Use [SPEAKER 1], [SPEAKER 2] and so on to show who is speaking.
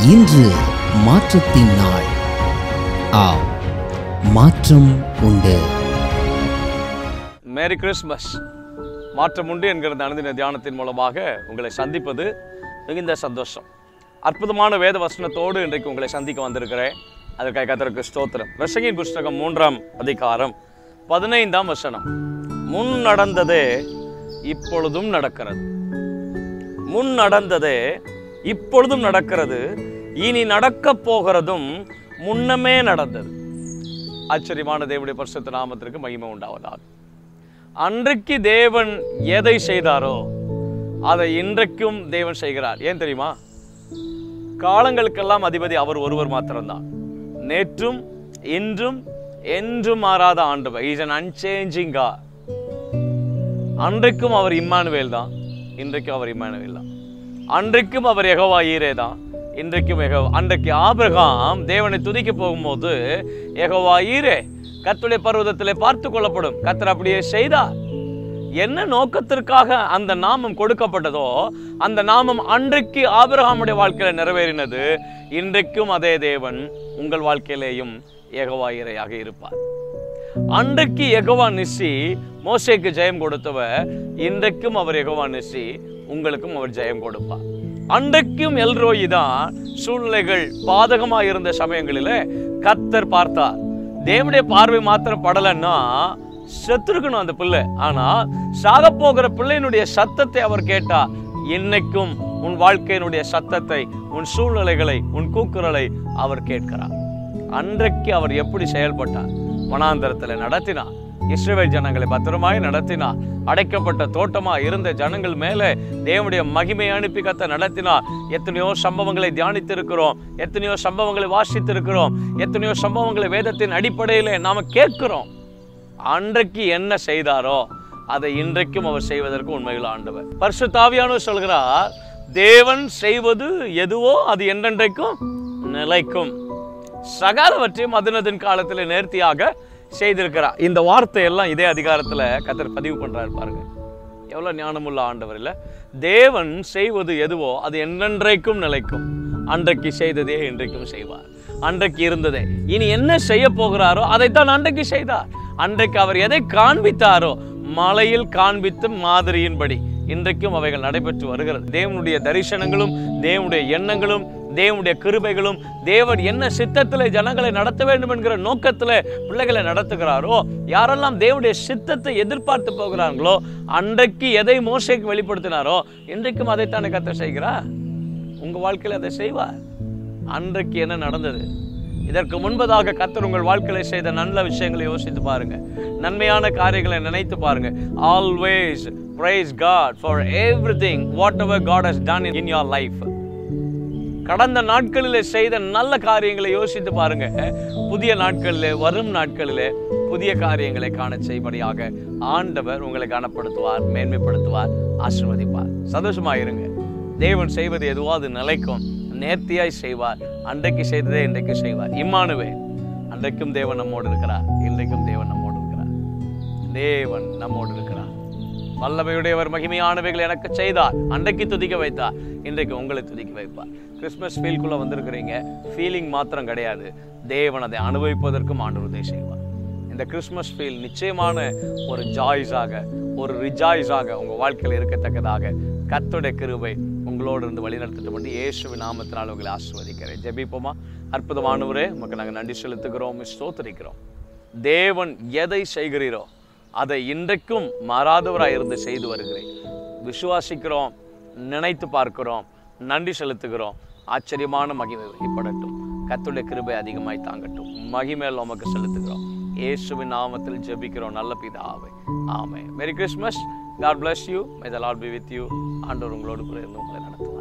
[SPEAKER 1] இன்று மாற்றத்தின் நாள் ஆம் மாற்றம் உண்டு
[SPEAKER 2] மேரி கிறிஸ்மஸ் மாற்றம் உண்டு என்கிற இந்த அனுதின தியானத்தின் மூலமாக உங்களை சந்திப்பது மிகுந்த சந்தோஷம் அற்புதமான வேத வசனத்தோடு இன்றைக்கு உங்களை சந்திக்க வந்திருக்கிறேன் அதற்காக கத்தருக்கு ஸ்தோத்திரம் ரசகின் புஸ்தகம் மூன்றாம் அதிகாரம் பதினைந்தாம் வசனம் முன் நடந்ததே இப்பொழுதும் நடக்கிறது முன் நடந்ததே இப்பொழுதும் நடக்கிறது இனி நடக்கப் போகிறதும் முன்னமே நடந்தது ஆச்சரியமான தேவனுடைய பரிசுத்த நாமத்திற்கு மகிமை உண்டாவதாக அன்றைக்கு தேவன் எதை செய்தாரோ அதை இன்றைக்கும் தேவன் செய்கிறார் ஏன் தெரியுமா காலங்களுக்கெல்லாம் அதிபதி அவர் ஒருவர் மாத்திரம்தான் நேற்றும் இன்றும் என்றும் மாறாத ஆண்டவர் இஸ் அன் அன்சேஞ்சிங் God அன்றைக்கும் அவர் இம்மானுவேல் தான் இன்றைக்கும் அவர் இம்மானுவேல் தான் அன்றைக்கும் அவர் யெகோவா ஈரே தான் இன்றைக்கும் யெகோவா அன்றைக்கு ஆபிரகாம் தேவனை துதிக்க போகும்போது யெகோவா ஈரே கர்த்தருடைய பர்வதத்திலே பார்த்து கொள்ளப்படும் கர்த்தர் அப்படியே செய்தார் என்ன நோக்கத்திற்காக அந்த நாமம் கொடுக்கப்பட்டதோ அந்த நாமம் அன்றைக்கு ஆபிரகாமுடைய வாழ்க்கையில நிறைவேறினது இன்றைக்கும் அதே தேவன் உங்கள் வாழ்க்கையிலேயும் யெகோவா ஈரையாக இருப்பார் அன்றைக்கு எகவா நிசி மோசேக்கு ஜெயம் கொடுத்தவர் இன்றைக்கும் அவர் எகவா நிசி உங்களுக்கும் அவர் ஜெயம் கொடுப்பார் அன்றைக்கும் எல்ரோயி தான் சூழ்நிலைகள் பாதகமாக இருந்த சமயங்களிலே கத்தர் பார்த்தார் தேவனுடைய பார்வை மாத்திரம் படலைன்னா செத்துருக்கணும் அந்த பிள்ளை ஆனா சாக போகிற பிள்ளையினுடைய சத்தத்தை அவர் கேட்டார் இன்னைக்கும் உன் வாழ்க்கையினுடைய சத்தத்தை உன் சூழ்நிலைகளை உன் கூக்குரலை அவர் கேட்கிறார் அன்றைக்கு அவர் எப்படி செயல்பட்டார் வனாந்தரத்தில் நடத்தினார் இஸ்ரவேல் ஜனங்களை பத்திரமாய் நடத்தினார் அடைக்கப்பட்ட தோட்டமா இருந்த ஜனங்கள் மேலே தேவனுடைய மகிமை அனுப்பி கத்த நடத்தினார் எத்தனையோ சம்பவங்களை தியானித்திருக்கிறோம் எத்தனையோ சம்பவங்களை வாசித்திருக்கிறோம் எத்தனையோ சம்பவங்களை வேதத்தின் அடிப்படையில் நாம கேட்கிறோம் அன்றைக்கு என்ன செய்தாரோ அதை இன்றைக்கும் அவர் செய்வதற்கு உண்மையில் ஆண்டவர் பரிசுத்தாவியானவர் சொல்கிறார் தேவன் செய்வது எதுவோ அது என்றென்றைக்கும் நிலைக்கும் சகலவற்றையும் அதினதின் காலத்தில் நேர்த்தியாக செய்திருக்கிறார் இந்த வார்த்தை எல்லாம் இதே அதிகாரத்தில் கத்தர் பதிவு பண்றாரு பாருங்க எவ்வளவு ஞானமுள்ள ஆண்டவர் இல்ல தேவன் செய்வது எதுவோ அது என்றென்றைக்கும் நிலைக்கும் அன்றைக்கு செய்ததே இன்றைக்கும் செய்வார் அன்றைக்கு இருந்ததே இனி என்ன செய்ய போகிறாரோ அதைத்தான் அன்றைக்கு செய்தார் அன்றைக்கு அவர் எதை காண்பித்தாரோ மலையில் காண்பித்த மாதிரியின்படி இன்றைக்கும் அவைகள் நடைபெற்று வருகிறது தேவனுடைய தரிசனங்களும் தேவனுடைய எண்ணங்களும் தேவனுடைய கிருபைகளும் தேவன் என்ன சித்தத்திலே ஜனங்களை நடத்த வேண்டும் என்கிற நோக்கத்திலே பிள்ளைகளை நடத்துகிறாரோ யாரெல்லாம் தேவனுடைய சித்தத்தை எதிர்பார்த்து போகிறாங்களோ அன்றைக்கு எதை மோசைக்கு வெளிப்படுத்தினாரோ இன்றைக்கும் அதைத்தானே கத்த செய்கிறார் உங்க வாழ்க்கையில அதை செய்வார் அன்றைக்கு என்ன நடந்தது இதற்கு முன்பதாக கத்தர் உங்கள் வாழ்க்கையில செய்த நல்ல விஷயங்களை யோசித்து பாருங்க நன்மையான காரியங்களை நினைத்து பாருங்க always praise God for everything whatever God has done in your life கடந்த நாட்களிலே செய்த நல்ல காரியங்களை யோசித்து பாருங்க புதிய நாட்களிலே வரும் நாட்களிலே புதிய காரியங்களை காண செய்படியாக ஆண்டவர் உங்களை கனப்படுத்துவார் மேன்மைப்படுத்துவார் ஆசீர்வதிப்பார் சந்தோஷமா இருங்க தேவன் செய்வது எதுவோ அது நிலைக்கும் நேர்த்தியாய் செய்வார் அன்றைக்கு செய்ததே இன்றைக்கு செய்வார் இம்மானுவே அன்றைக்கும் தேவன் நம்மோடு இருக்கிறார் இன்றைக்கும் தேவன் நம்மோடு இருக்கிறார் தேவன் நம்மோடு இருக்கிறார் வல்லமையுடையவர் மகிமையானவைகளை எனக்கு செய்தார் அன்றைக்கு துதிக்க வைத்தார் இன்றைக்கு உங்களை துதிக்க வைப்பார் கிறிஸ்மஸ் ஃபீல்குள்ள வந்திருக்கிறீங்க ஃபீலிங் மாத்திரம் கிடையாது தேவன் அதை அனுபவிப்பதற்கும் ஆண்டு செய்வார் இந்த கிறிஸ்மஸ் ஃபீல் நிச்சயமான ஒரு ஜாய்ஸாக ஒரு ரிஜாய்ஸாக உங்க வாழ்க்கையில் இருக்கத்தக்கதாக கர்த்தருடைய கிருபை உங்களோடு இருந்து வழிநடத்தட்டு பண்ணி இயேசுவின் நாமத்தினால் உங்களை ஆசிர்வதிக்கிறேன் ஜெபிப்போமா அற்புதமானவரே உமக்கு நாங்கள் நன்றி செலுத்துகிறோம் ஸ்தோத்திரிக்கிறோம் தேவன் எதை செய்கிறீரோ அதை இன்றைக்கும் மாறாதவராய் இருந்து செய்து வருகிறேன் விசுவாசிக்கிறோம் நினைத்து பார்க்கிறோம் நன்றி செலுத்துகிறோம் ஆச்சரியமான மகிமை வெளிப்படட்டும் கத்துடைய கிருபை அதிகமாய் தாங்கட்டும் மகிமேல் உமக்கு செலுத்துகிறோம் இயேசுவின் நாமத்தில் ஜெபிக்கிறோம் நல்ல பிதாவே ஆமே merry Christmas God bless you may the lord be with you ஆண்டவர் உங்களோடு கூட இருந்து உங்களை நடத்துவார்